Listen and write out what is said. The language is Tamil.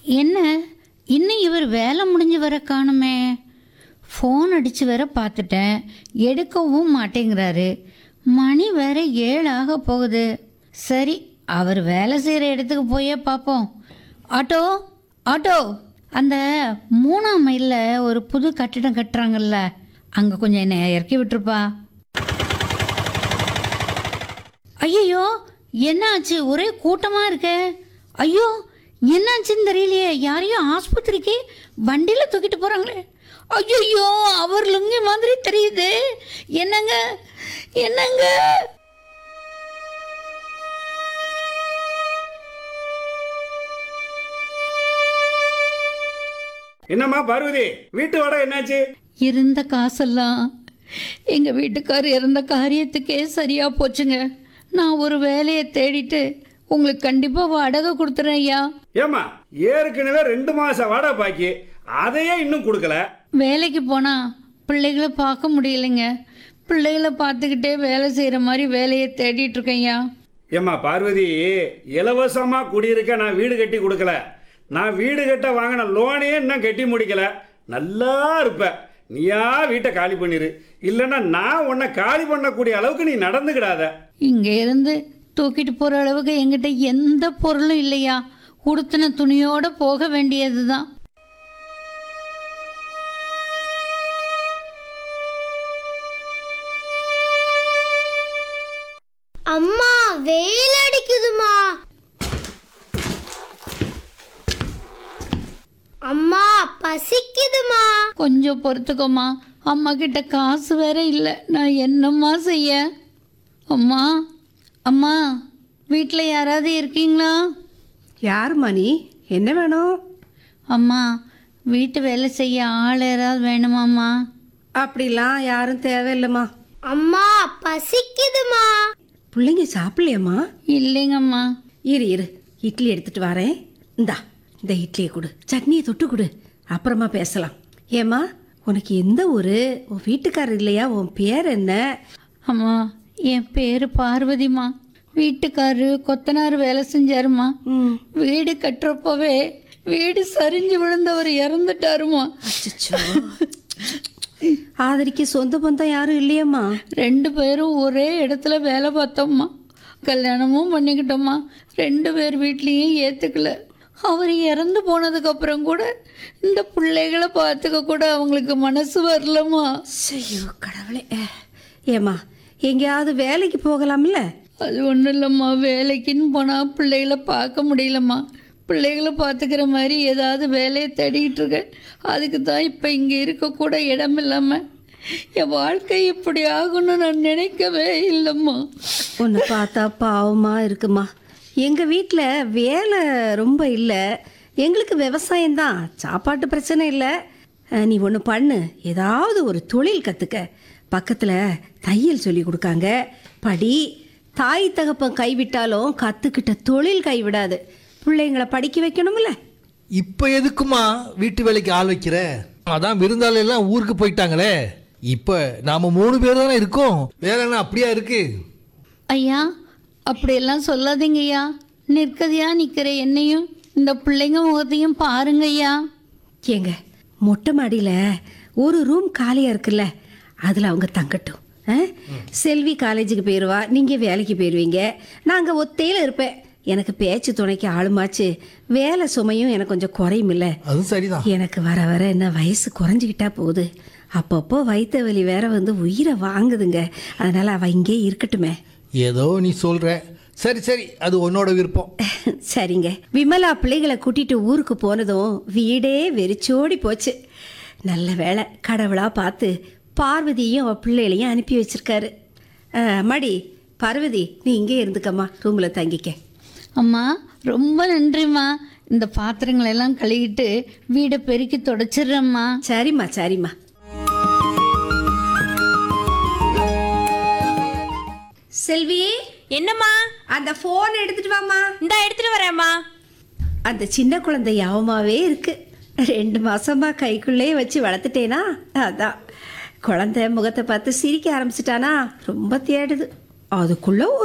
என்ன இன்னும் இவர் வேலை முடிஞ்சு வர காணுமே ஃபோன் அடித்து வேற பார்த்துட்டேன் எடுக்கவும் மாட்டேங்கிறாரு மணி வேற ஏழு ஆக போகுது சரி அவர் வேலை செய்கிற இடத்துக்கு போயே பார்ப்போம் ஆட்டோ ஆட்டோ அந்த மூணாம் மைலில் ஒரு புது கட்டிடம் கட்டுறாங்கல்ல அங்கே கொஞ்சம் என்னை இறக்கி விட்டுருப்பா ஐயோ என்ன ஆச்சு ஒரே கூட்டமா இருக்கே ஐயோ என்னாச்சுன்னு தெரியலையே யாரையும் ஆஸ்பத்திரிக்கு வண்டியில தூக்கிட்டு போறாங்களே ஐயோ அவர் லுங்கி மாதிரி தெரியுது என்னங்க என்னங்க என்னம்மா பார்வதி வீட்டு வாடகை என்னாச்சு இருந்த காசெல்லாம் எங்க வீட்டுக்காரர் இறந்த காரியத்துக்கே சரியா போச்சுங்க நான் ஒரு வேலையை தேடிட்டு உங்களுக்கு கண்டிப்பா வாடகை கொடுத்துறேன் ஐயா ஏம்மா ஏற்கனவே ரெண்டு மாசம் வாடகை பாக்கி அதையே இன்னும் கொடுக்கல வேலைக்கு போனா பிள்ளைகளை பார்க்க முடியலைங்க பிள்ளைகளை பார்த்துக்கிட்டே வேலை செய்கிற மாதிரி வேலையை தேடிட்டு இருக்கேன்யா ஏம்மா பார்வதி இலவசமா குடியிருக்க நான் வீடு கட்டி கொடுக்கல நான் வீடு கட்ட வாங்கின லோனையே இன்னும் கட்டி முடிக்கல நல்லா இருப்ப நீயா வீட்டை காலி பண்ணிரு இல்லைன்னா நான் உன்னை காலி பண்ணக்கூடிய அளவுக்கு நீ நடந்துக்கிடாத இங்கே இருந்து தூக்கிட்டு போகிற அளவுக்கு என்கிட்ட எந்த பொருளும் இல்லையா உடுத்தின துணியோட போக வேண்டியது தான் அம்மா வெயில் அடிக்குதுமா அம்மா பசிக்குதுமா கொஞ்சம் பொறுத்துக்கோமா அம்மா கிட்ட காசு வேற இல்லை நான் என்னம்மா செய்ய அம்மா அம்மா வீட்டில் யாராவது இருக்கீங்களா யாரும்மா நீ என்ன வேணும் அம்மா வீட்டு வேலை செய்ய ஆள் யாராவது வேணுமாம்மா அப்படிலாம் யாரும் தேவையில்லைம்மா அம்மா பசிக்குதுமா பிள்ளைங்க சாப்பிடலையம்மா இல்லைங்கம்மா இரு இரு இட்லி எடுத்துட்டு வரேன் இந்தா இந்த இட்லியை கொடு சட்னியை தொட்டு கொடு அப்புறமா பேசலாம் ஏம்மா உனக்கு எந்த ஊரு உன் வீட்டுக்காரர் இல்லையா உன் பேர் என்ன அம்மா என் பேர் பார்வதிம்மா வீட்டுக்காரரு கொத்தனார் வேலை செஞ்சாருமா ம் வீடு கட்டுறப்பவே வீடு சரிஞ்சு விழுந்தவர் இறந்துட்டாருமா அச்சச்சோ. ஆதரிக்க சொந்த பந்தம் யாரும் இல்லையம்மா ரெண்டு பேரும் ஒரே இடத்துல வேலை பார்த்தோம்மா கல்யாணமும் பண்ணிக்கிட்டோம்மா ரெண்டு பேர் வீட்லேயும் ஏற்றுக்கல அவர் இறந்து போனதுக்கு அப்புறம் கூட இந்த பிள்ளைகளை பார்த்துக்க கூட அவங்களுக்கு மனசு வரலம்மா ஐயோ கடவுளே ஏம்மா எங்கேயாவது வேலைக்கு போகலாம்ல அது ஒன்றும் இல்லைம்மா வேலைக்குன்னு போனால் பிள்ளைகளை பார்க்க முடியலம்மா பிள்ளைகளை பார்த்துக்கிற மாதிரி ஏதாவது வேலையை தேடிக்கிட்டு இருக்கேன் அதுக்கு தான் இப்போ இங்கே இருக்கக்கூட இடம் இல்லாமல் என் வாழ்க்கை இப்படி ஆகும்னு நான் நினைக்கவே இல்லைம்மா உன்னை பார்த்தா பாவமா இருக்குமா எங்கள் வீட்டில் வேலை ரொம்ப இல்லை எங்களுக்கு விவசாயம்தான் சாப்பாட்டு பிரச்சனை இல்லை அஹ், நீ ஒன்று பண்ணு ஏதாவது ஒரு தொழில் கற்றுக்க பக்கத்தில் தையல் சொல்லி கொடுக்காங்க படி தாய் தகப்பன் கைவிட்டாலும் கற்றுக்கிட்ட தொழில் கைவிடாது பிள்ளைங்களை படிக்க வைக்கணும்ல இப்போ எதுக்குமா வீட்டு வேலைக்கு ஆள் வைக்கிற அதான் விருந்தாளி எல்லாம் ஊருக்கு போயிட்டாங்களே இப்போ நாம மூணு பேர் தானே இருக்கோம் வேலை என்ன அப்படியா இருக்கு ஐயா அப்படியெல்லாம் சொல்லாதீங்க ஐயா நிற்கதியா நிற்கிற என்னையும் இந்த பிள்ளைங்க முகத்தையும் பாருங்க ஐயா ஏங்க மொட்டை மாடியில் ஒரு ரூம் காலியாக இருக்குல்ல அதில் அவங்க தங்கட்டும் ஆ? செல்வி காலேஜுக்கு போயிடுவா நீங்கள் வேலைக்கு போயிடுவீங்க நாங்கள் ஒத்தையில் இருப்பேன் எனக்கு பேச்சு துணைக்கு ஆளுமாச்சு வேலை சுமையும் எனக்கு கொஞ்சம் குறையுமில்ல அதுவும் சரிதான் எனக்கு வர வர என்ன வயசு குறைஞ்சிக்கிட்டா போகுது அப்பப்போ வயிற்று வலி வேற வந்து உயிரை வாங்குதுங்க அதனால் அவள் இங்கே இருக்கட்டுமே ஏதோ நீ சொல்ற சரி சரி அது உன்னோட விருப்பம் சரிங்க விமலா பிள்ளைகளை கூட்டிட்டு ஊருக்கு போனதும் வீடே வெறிச்சோடி போச்சு நல்ல வேளை கடவுளா பார்த்து பார்வதியும் அவ பிள்ளைகளையும் அனுப்பி வச்சிருக்காரு அஹ், மடி பார்வதி நீ இங்கே இருந்துக்கம்மா ரூமில் தங்கிக்க அம்மா ரொம்ப நன்றிம்மா இந்த பாத்திரங்களை எல்லாம் கழுவிட்டு வீடை பெருக்கி தொடச்சிடுறேம்மா சரிம்மா சரிம்மா செல்வி என்னம்மா அந்த ஃபோன் எடுத்துட்டு வாம்மா இந்தா எடுத்துட்டு வரேம்மா அந்த சின்ன குழந்தை யாவமாவே இருக்கு ரெண்டு மாசமா கைக்குள்ளே வச்சு வளர்த்துட்டேனா அதான் குழந்தை முகத்தை பார்த்து சிரிக்க ஆரம்பிச்சிட்டானா ரொம்ப தேடுது அதுக்குள்ள ஒரு